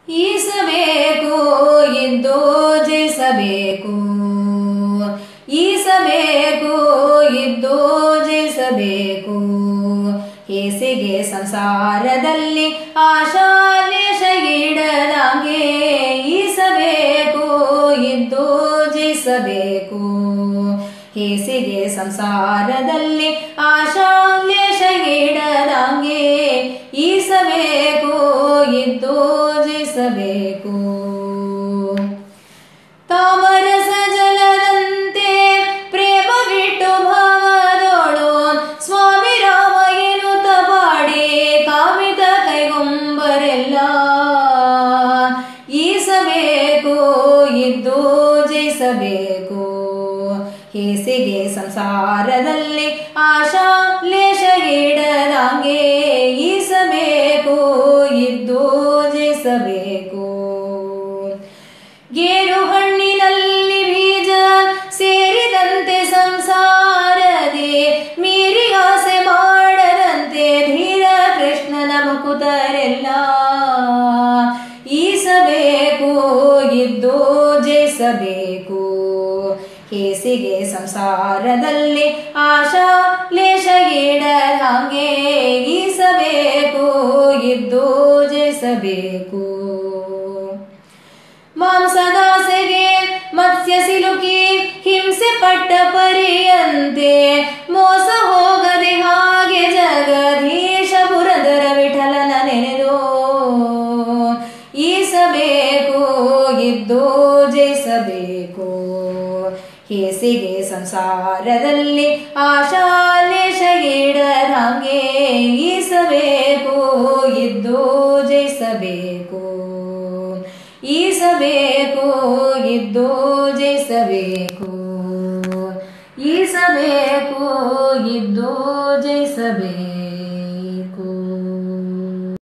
ಈಸಬೇಕು ಇದ್ದು ಜಯಿಸಬೇಕು ಈಸಬೇಕು ಇದ್ದು ಜಯಿಸಬೇಕು ಹೇಸಿಗೆ ಸಂಸಾರದಲ್ಲಿ ಆಶಾಲೇಶ ಇಡದಂಗೆ ಈಸಬೇಕು ಇದ್ದು ಜಯಿಸಬೇಕು ಹೇಸಿಗೆ ಸಂಸಾರದಲ್ಲಿ ಆಶಾಲೇಶ ಇಡದಂಗೆ ಈಸಬೇಕು ಇದ್ದು ಜಯಿಸಬೇಕು ತಾಮರಸ ಜಲದಂತೆ ಪ್ರೇಮ ಬಿಟ್ಟು ಭಾವದೋಳು ಸ್ವಾಮಿ ರಾಮ ಎನ್ನುತ್ತ ಪಾಡಿ ಕಾಮಿತ ಕೈಗೊಂಬರೆಲ್ಲ ಈಸಬೇಕು ಇದ್ದು ಜಯಿಸಬೇಕು ಹೇಸಿಗೆ ಸಂಸಾರದಲ್ಲಿ ಆಶಾ ಲೇಷ ಇಡದಂಗೆ ಈಸಬೇಕು ಇದ್ದು ಜಯಿಸಬೇಕು ಗೇರು ಹಣ್ಣಿನಲ್ಲಿ ಬೀಜ ಸೇರಿದಂತೆ ಸಂಸಾರದೆ ಮೀರಿ ಆಸೆ ಮಾಡದಂತೆ ಧೀರ ಕೃಷ್ಣನ ಮುಕುತರೆಲ್ಲ ಈಸಬೇಕು ಇದ್ದು ಜಯಿಸಬೇಕು ಹೇಸಿಗೆ ಸಂಸಾರದಲ್ಲಿ ಆಶಾ ಲೇಷ ಇಡದಂಗೆ ಈಸಬೇಕು ಇದ್ದು ಜಯಿಸಬೇಕು ಮಾಂಸದಾಸೆಗೆ ಮತ್ಸ್ಯ ಸಿಲುಕಿ ಹಿಂಸೆ ಪಟ್ಟ ಪರಿಯಂತೆ ಮೋಸ ಹೋಗದೆ ಹಾಗೆ ಜಗದೀಶ ಪುರಂದರ ವಿಠಲನ ನೆನೆದು ಈಸಬೇಕು ಇದ್ದು ಜಯಿಸಬೇಕು ಹೇಸಿಗೆ ಸಂಸಾರದಲ್ಲಿ ಆಶಾಲೇಶ ಇಡದಂಗೆ ಈಸಬೇಕು ಇದ್ದು ಜಯಿಸಬೇಕು ಈಸಬೇಕು ಇದ್ದು ಜಯಿಸಬೇಕು ಈಸಬೇಕು ಇದ್ದು ಜಯಿಸಬೇಕು